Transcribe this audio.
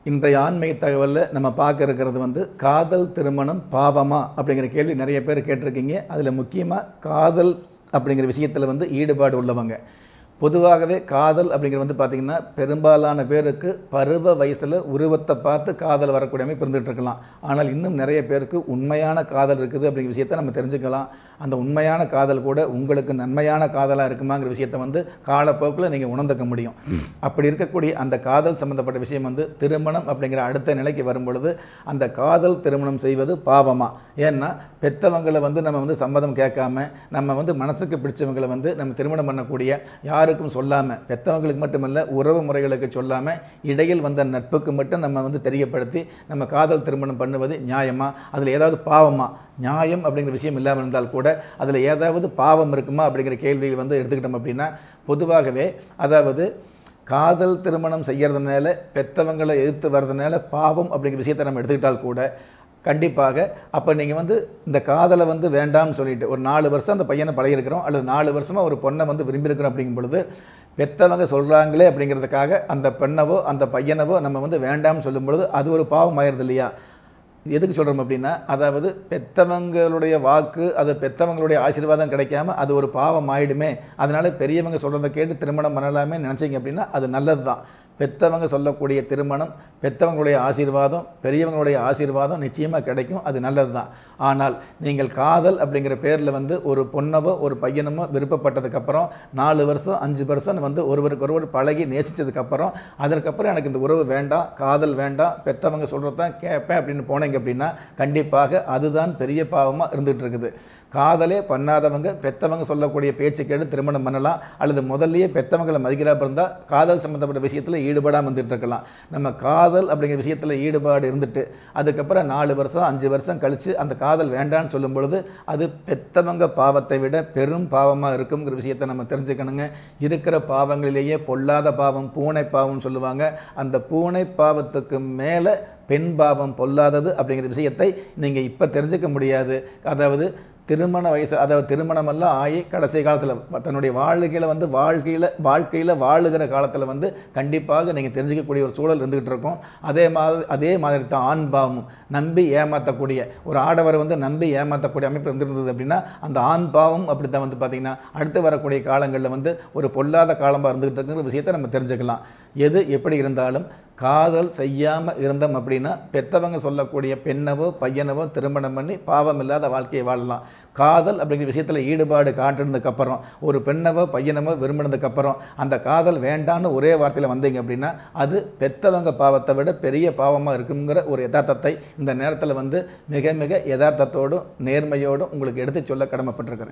இன்றைய ஆன்மீக தகவலில் நம்ம பார்க்க இருக்கிறது வந்து காதல் திருமணம் பாவமா அப்படிங்கிற கேள்வி நிறைய பேர் கேட்டிருக்கீங்க அதில் முக்கியமாக காதல் அப்படிங்கிற விஷயத்தில் வந்து ஈடுபாடு உள்ளவங்க பொதுவாகவே காதல் அப்படிங்கிறது வந்து பார்த்திங்கன்னா பெரும்பாலான பேருக்கு பருவ வயசில் உருவத்தை பார்த்து காதல் வரக்கூடிய அமைப்பு இருந்துகிட்டு இருக்கலாம் ஆனால் இன்னும் நிறைய பேருக்கு உண்மையான காதல் இருக்குது அப்படிங்கிற விஷயத்தை நம்ம தெரிஞ்சுக்கலாம் அந்த உண்மையான காதல் கூட உங்களுக்கு நன்மையான காதலாக இருக்குமாங்கிற விஷயத்தை வந்து காலப்போக்கில் நீங்கள் உணர்ந்துக்க முடியும் அப்படி இருக்கக்கூடிய அந்த காதல் சம்மந்தப்பட்ட விஷயம் வந்து திருமணம் அப்படிங்கிற அடுத்த நிலைக்கு வரும் பொழுது அந்த காதல் திருமணம் செய்வது பாவமா ஏன்னா பெத்தவங்களை வந்து நம்ம வந்து சம்மதம் கேட்காம நம்ம வந்து மனசுக்கு பிடிச்சவங்களை வந்து நம்ம திருமணம் பண்ணக்கூடிய யாருக்கும் சொல்லாமல் பெத்தவங்களுக்கு மட்டுமல்ல உறவு முறைகளுக்கு சொல்லாமல் இடையில் வந்த நட்புக்கு மட்டும் நம்ம வந்து தெரியப்படுத்தி நம்ம காதல் திருமணம் பண்ணுவது நியாயமா அதில் ஏதாவது பாவமா நியாயம் அப்படிங்கிற விஷயம் இல்லாமல் இருந்தால் கூட அதில் ஏதாவது பாவம் இருக்குமா அப்படிங்கிற கேள்வியை வந்து எடுத்துக்கிட்டோம் அப்படின்னா பொதுவாகவே அதாவது காதல் திருமணம் செய்கிறதுனால பெத்தவங்களை எதிர்த்து வர்றதுனால பாவம் அப்படிங்கிற விஷயத்தை நம்ம எடுத்துக்கிட்டால் கூட கண்டிப்பாக அப்போ நீங்கள் வந்து இந்த காதலை வந்து வேண்டாம்னு சொல்லிட்டு ஒரு நாலு வருஷம் அந்த பையனை பழகிருக்கிறோம் அல்லது நாலு வருஷமாக ஒரு பொண்ணை வந்து விரும்பியிருக்கிறோம் அப்படிங்கும் பொழுது பெத்தவங்க சொல்கிறாங்களே அப்படிங்கிறதுக்காக அந்த பெண்ணவோ அந்த பையனவோ நம்ம வந்து வேண்டாம்னு சொல்லும் பொழுது அது ஒரு பாவம் ஆயிடுது இல்லையா எதுக்கு சொல்கிறோம் அப்படின்னா அதாவது பெத்தவங்களுடைய வாக்கு அது பெத்தவங்களுடைய ஆசீர்வாதம் கிடைக்காம அது ஒரு பாவம் ஆயிடுமே அதனால பெரியவங்க சொல்கிறத கேட்டு திருமணம் பண்ணலாமே நினச்சிங்க அப்படின்னா அது நல்லது தான் பெத்தவங்க சொல்லக்கூடிய திருமணம் பெத்தவங்களுடைய ஆசீர்வாதம் பெரியவங்களுடைய ஆசீர்வாதம் நிச்சயமாக கிடைக்கும் அது நல்லது தான் ஆனால் நீங்கள் காதல் அப்படிங்கிற பேரில் வந்து ஒரு பொண்ணவோ ஒரு பையனமோ விருப்பப்பட்டதுக்கப்புறம் நாலு வருஷம் அஞ்சு வருஷம் வந்து ஒருவருக்கு ஒருவர் பழகி நேசித்ததுக்கப்புறம் அதற்கப்புறம் எனக்கு இந்த உறவு வேண்டாம் காதல் வேண்டாம் பெத்தவங்க சொல்கிறது தான் கேட்பேன் அப்படின்னு போனீங்க அப்படின்னா கண்டிப்பாக அதுதான் பெரிய பாவமாக இருந்துகிட்டு இருக்குது காதலே பண்ணாதவங்க பெத்தவங்க சொல்லக்கூடிய பேச்சு கேட்டு திருமணம் பண்ணலாம் அல்லது முதல்லயே பெத்தவங்களை மதிக்கிறாப்ப இருந்தால் காதல் சம்மந்தப்பட்ட விஷயத்தில் ஈடுபடாமல் இருந்துட்டு இருக்கலாம் நம்ம காதல் அப்படிங்கிற விஷயத்தில் ஈடுபாடு இருந்துட்டு அதுக்கப்புறம் நாலு வருஷம் அஞ்சு வருஷம் கழித்து அந்த காதல் வேண்டான்னு சொல்லும் பொழுது அது பெத்தவங்க பாவத்தை விட பெரும் பாவமாக இருக்குங்கிற விஷயத்தை நம்ம தெரிஞ்சுக்கணுங்க இருக்கிற பாவங்களிலேயே பொல்லாத பாவம் பூனை பாவம்னு சொல்லுவாங்க அந்த பூனை பாவத்துக்கு மேலே பெண் பாவம் பொல்லாதது அப்படிங்கிற விஷயத்தை நீங்கள் இப்போ தெரிஞ்சுக்க முடியாது அதாவது திருமண வயசு அதாவது திருமணமெல்லாம் ஆகி கடைசி காலத்தில் தன்னுடைய வாழ்க்கையில் வந்து வாழ்க்கையில் வாழ்க்கையில் வாழுகிற காலத்தில் வந்து கண்டிப்பாக நீங்கள் தெரிஞ்சுக்கக்கூடிய ஒரு சூழல் இருந்துகிட்டு இருக்கும் அதே மாதிரி அதே மாதிரி தான் ஆண் பாவமும் நம்பி ஏமாற்றக்கூடிய ஒரு ஆடவரை வந்து நம்பி ஏமாற்றக்கூடிய அமைப்பு இருந்திருந்தது அப்படின்னா அந்த ஆண் பாவம் அப்படி தான் வந்து பார்த்திங்கன்னா அடுத்து வரக்கூடிய காலங்களில் வந்து ஒரு பொல்லாத காலமாக இருந்துகிட்டு இருக்குங்கிற விஷயத்தை நம்ம தெரிஞ்சுக்கலாம் எது எப்படி இருந்தாலும் காதல் செய்யாமல் இருந்தோம் அப்படின்னா பெத்தவங்க சொல்லக்கூடிய பெண்ணவோ பையனவோ திருமணம் பண்ணி பாவம் இல்லாத வாழ்க்கையை வாழலாம் காதல் அப்படிங்கிற விஷயத்தில் ஈடுபாடு காட்டுனதுக்கப்புறம் ஒரு பெண்ணவோ பையனவோ விரும்பினதுக்கப்புறம் அந்த காதல் வேண்டான்னு ஒரே வார்த்தையில் வந்தீங்க அப்படின்னா அது பெத்தவங்க பாவத்தை விட பெரிய பாவமாக இருக்குங்கிற ஒரு யதார்த்தத்தை இந்த நேரத்தில் வந்து மிக மிக யதார்த்தத்தோடும் நேர்மையோடும் உங்களுக்கு எடுத்து சொல்ல கடமைப்பட்டிருக்கிறேன்